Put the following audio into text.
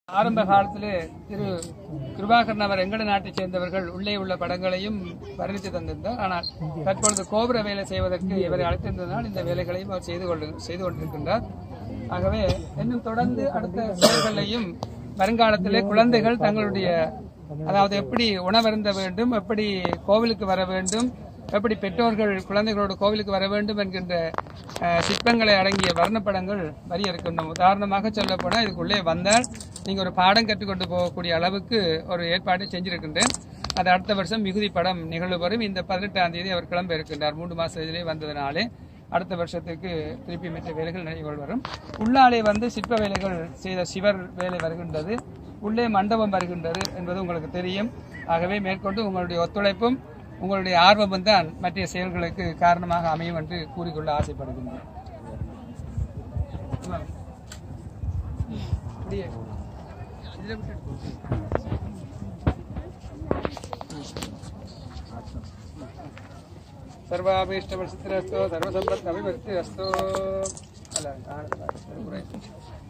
ஆரம்ப காலத்திலே திரு கிருபாகரன் அவர் எங்கட நாட்டைச் சேர்ந்தவர்கள் உள்ளே உள்ள படங்களையும் வர்ணித்து தந்திருந்தார் ஆனால் தற்பொழுது கோபுர வேலை செய்வதற்கு இவரை அழைத்திருந்ததனால் இந்த வேலைகளையும் அவர் செய்து கொண்டு செய்து கொண்டிருக்கின்றார் ஆகவே இன்னும் தொடர்ந்து அடுத்த செயல்களையும் வருங்காலத்திலே குழந்தைகள் தங்களுடைய அதாவது எப்படி உணவருந்த வேண்டும் எப்படி கோவிலுக்கு வர வேண்டும் எப்படி பெற்றோர்கள் குழந்தைகளோடு கோவிலுக்கு வர வேண்டும் என்கின்ற அஹ், சிற்பங்களை அடங்கிய வர்ணப்படங்கள் வரிய இருக்கின்றன உதாரணமாக சொல்ல போனால் இதுக்குள்ளே வந்தால் நீங்கள் ஒரு பாடம் கற்றுக்கொண்டு போகக்கூடிய அளவுக்கு ஒரு ஏற்பாட்டை செஞ்சிருக்கின்றேன் அது அடுத்த வருஷம் மிகுதி படம் நிகழ்வு வரும் இந்த பதினெட்டாம் தேதி அவர் கிளம்ப இருக்கின்றார் மூன்று மாசத்திலே வந்ததினாலே அடுத்த வருஷத்துக்கு திருப்பி மற்ற வேலைகள் நிறைவுகள் வரும் உள்ளாலே வந்து சிற்ப வேலைகள் செய்த சிவர் வேலை வருகின்றது உள்ளே மண்டபம் வருகின்றது என்பது உங்களுக்கு தெரியும் ஆகவே மேற்கொண்டு உங்களுடைய ஒத்துழைப்பும் உங்களுடைய ஆர்வமும் தான் மற்ற செயல்களுக்கு காரணமாக அமையும் என்று கூறிக்கொள்ள ஆசைப்படுகின்றேன் அப்படியே. இதிலே விட்டுட்டு. சர்வாபீஷ்டவசித்திரஸ்தோ சர்வசம்பத் அபிவர்த்தி அஸ்தோ அல்ல